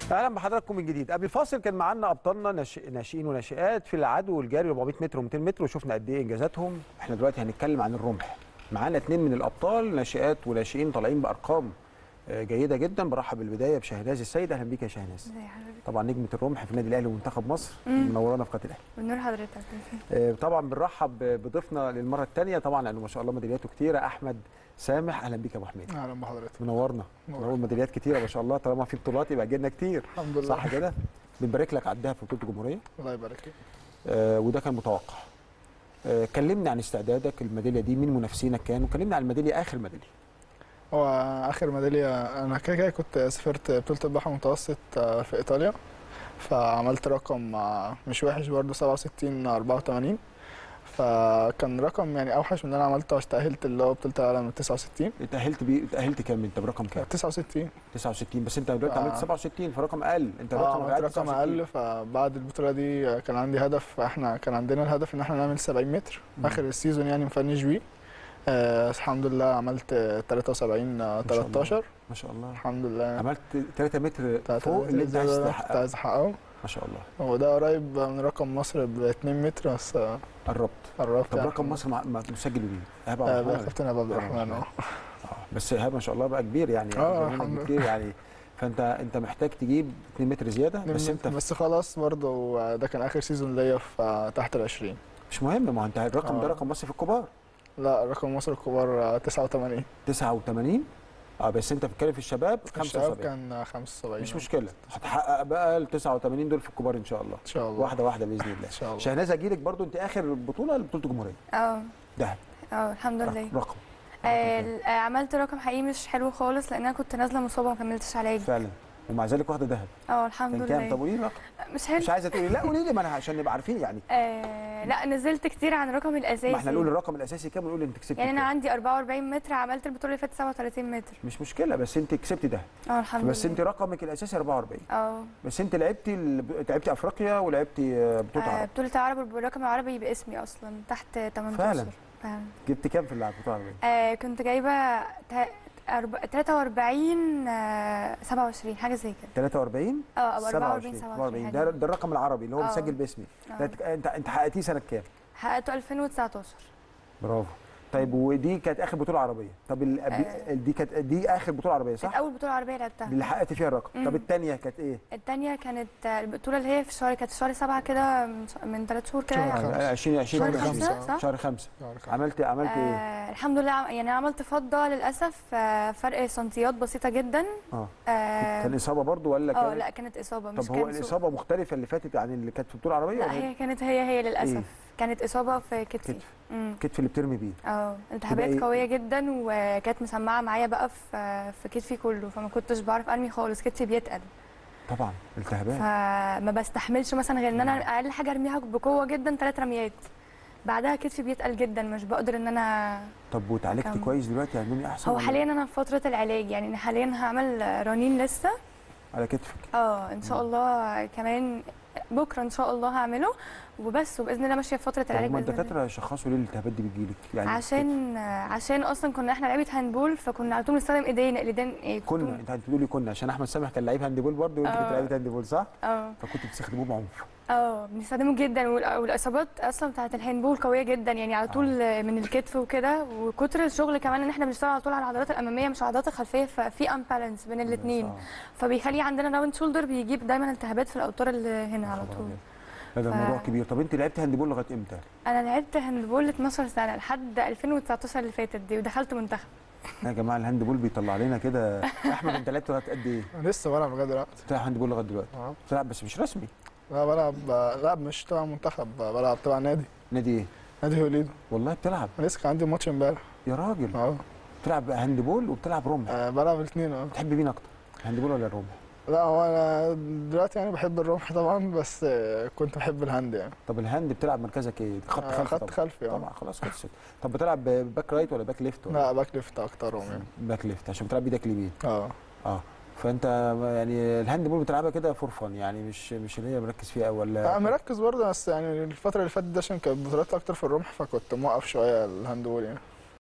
اهلا بحضراتكم من جديد قبل الفاصل كان معانا ابطالنا ناش- ناشئين وناشئات في العدو والجري 400 متر و200 متر وشفنا قد ايه انجازاتهم احنا دلوقتي هنتكلم عن الرمح معانا اثنين من الابطال ناشئات وناشئين طالعين بارقام آه، جيده جدا برحب بالبدايه بشهناز السيد اهلا بيك يا شهناز ازي حضرتك طبعا نجمه الرمح في النادي الاهلي ومنتخب مصر مم. منورانا في قناه الاهلي بنور حضرتك آه، طبعا بنرحب بضيفنا للمره الثانيه طبعا لانه ما شاء الله ميدالياته كتيره احمد سامح اهلا بيك يا ابو حميد اهلا بحضرتك منورنا منور. منور ميداليات كتيره ما شاء الله طالما في بطولات يبقى جينا كتير الحمد لله صح كده بنبارك لك على الدهب في بطوله الجمهوريه الله يبارك فيك آه وده كان متوقع آه كلمنا عن استعدادك الميداليه دي مين منافسينك كانوا وكلمنا عن الميداليه اخر ميداليه هو اخر ميداليه انا كده كده كنت سافرت بطوله البحر المتوسط آه، في ايطاليا فعملت رقم آه، مش وحش برضه 67 84 فكان رقم يعني اوحش من اللي انا عملته تاهلت اللي هو بطوله العالم 69 اتاهلت بيه اتاهلت كام انت برقم كام 69 69 بس انت دلوقتي آه. عملت 67 فرقم اقل انت اه رقم عملت قاعد رقم 69. اقل فبعد البطوله دي آه، كان عندي هدف احنا كان عندنا الهدف ان احنا نعمل 70 متر مم. اخر السيزون يعني مفنش بيه آه الحمد لله عملت آه، 73 آه، ما شاء الله. 13 ما شاء الله الحمد لله عملت 3 متر بتاعت فوق اللي انت عايز كنت تحققه عايز احققه ما شاء الله هو ده قريب من رقم مصر ب 2 متر بس آه، قربت قربت طب يعني. رقم مصر مع- مع- مسجل مين؟ ايهاب عبد آه الرحمن بقى ولا كابتن ابو عبد الرحمن اه آه. بس ايهاب ما شاء الله بقى كبير يعني آه، أكبر منك الحمد لله. بكتير يعني فانت انت محتاج تجيب 2 متر زياده اتنين بس متر. انت بس خلاص برضه آه، ده كان اخر سيزون ليا في آه، تحت ال 20 مش مهم ما هو انت الرقم ده آه. رقم مصر في الكبار لا رقم مصر الكبار آه، 89 89 اه بس انت بتتكلم في الشباب الشباب 75 كان آه، 75 مش مشكله هتحقق بقى ال 89 دول في الكبار ان شاء الله ان شاء الله واحده واحده باذن الله ان شاء الله شهناز اجيلك برضو انت اخر بطوله لبطوله الجمهوريه اه دهب اه الحمد لله رقم آه ال- آه، عملت رقم حقيقي مش حلو خالص لان انا كنت نازله مصابه ما كملتش علاج فعلا ومع ذلك واخده دهب اه الحمد كان كام طب لله قولي لي رقم مش حلو مش عايزه تقولي لا قولي لي ما انا عشان نبقى عارفين يعني آه لا نزلت كتير عن الرقم الاساسي ما احنا نقول الرقم الاساسي كام ونقول انت كسبت يعني انا كام. عندي 44 متر عملت البطوله اللي فاتت 37 متر مش مشكله بس انت كسبت ده اه الحمد بس لله انت رقمك الاساسي 44 اه بس انت لعبتي ال- لعبتي افريقيا ولعبتي آه، بطوله آه، عرب بطوله العرب بالرقم العربي باسمي اصلا تحت 18 فعلا؟ فعلا جبت كام في اللعب بطوله عربيه آه كنت جايبه تا- أرب- 43 آه 27 حاجه زي كده 43 اه او 44 27 27 44 حاجة ده زي ده الرقم العربي اللي هو آه. مسجل باسمي آه. ده انت انت انت حققتيه سنه كام حققته 2019 برافو طيب ودي كانت اخر بطوله عربيه طب ال- آه. دي كانت دي اخر بطوله عربيه كانت صح اول بطوله عربيه لعبتها دي اللي حققت فيها الرقم طب مم. الثانيه كانت ايه الثانيه كانت آه، البطوله اللي هي في شهر كانت في شهر سبعة كده من ش- من ثلاث شهور كده شهر يعني. خمسة. 20 20 شهر 20 خمسة صح؟ شهر 5 يعني كان- عملت عملت ايه آه الحمد لله عم- يعني عملت فضه للاسف آه فرق سنتيات بسيطه جدا اه اه كان اصابه برضو ولا آه، كان لا كانت اصابه مش طب هو كان سوء. الاصابه مختلفه اللي فاتت عن اللي كانت في البطوله العربيه لا ولا هي كانت هي هي للاسف إيه؟ كانت اصابه في كتفي كتف امم الكتف اللي بترمي بيه اه التهابات إيه؟ قويه جدا وكانت مسمعه معايا بقى في في كتفي كله فما كنتش بعرف ارمي خالص كتفي بيتقل طبعا التهابات فما بستحملش مثلا غير ان انا اقل حاجه ارميها بقوه جدا ثلاث رميات بعدها كتفي بيتقل جدا مش بقدر ان انا طب واتعالجت كم- كويس دلوقتي هتنومي احسن هو ولا حاليا انا في فتره العلاج يعني أنا حاليا هعمل رنين لسه على كتفك اه ان شاء الله كمان بكره ان شاء الله هعمله وبس وباذن الله ماشيه في فتره طب العلاج هما بإذن الله. الدكاتره شخصوا ليه الالتهابات دي بتجيلك يعني عشان عشان اصلا كنا احنا لعيبه هاندبول فكنا على طول بنستخدم ايدينا الايدين إيه كنت- كنا انت بتقولي كنا عشان احمد سامح كان لعيب هاندبول برضه وانت كنت آه. لعيبه هاندبول صح اه فكنت بتستخدموه بعنف اه بنستخدمه جدا والأ- والاصابات اصلا بتاعت الهاندبول قويه جدا يعني على طول من الكتف وكده وكتر الشغل كمان ان احنا بنشتغل على طول على العضلات الاماميه مش العضلات الخلفيه ففي امبالانس بين الاثنين آه. فبيخلي عندنا راوند شولدر بيجيب دايما التهابات في الاوتار اللي هنا على خبر طول أبيض. لا ده ف- الموضوع كبير طب انت لعبت هاندبول لغايه امتى؟ انا لعبت هاندبول 12 سنه لحد 2019 اللي فاتت دي ودخلت منتخب يا جماعه الهاندبول بيطلع لنا كده احمد انت لعبت لغايه قد ايه؟ انا لسه بلعب لغايه دلوقتي بتلعب هاندبول لغايه دلوقتي اه بتلعب بس مش رسمي لا بلعب لا مش تبع منتخب بلعب تبع نادي نادي ايه؟ نادي هوليدو والله بتلعب أنا لسه كان عندي ماتش امبارح يا راجل اه بتلعب هاندبول وبتلعب رمح آه، بلعب الاثنين اه بتحب مين اكتر؟ الهاندبول ولا الرمح؟ لا هو انا دلوقتي يعني بحب الرمح طبعا بس آه، كنت بحب الهاند يعني طب الهاند بتلعب مركزك ايه؟ خط آه، خلفي خط طبعا. خلفي اه طبعا خلاص خلصت طب بتلعب باك رايت ولا باك ليفت ولا لا باك ليفت اكترهم يعني باك ليفت عشان بتلعب بايدك اليمين اه اه فانت يعني الهاند بول بتلعبها كده فور فن يعني مش مش اللي هي مركز فيها أوي لا ولا مركز برضه بس يعني الفترة اللي فاتت دي عشان كانت بطولات أكتر في الرمح فكنت موقف شوية الهاند بول يعني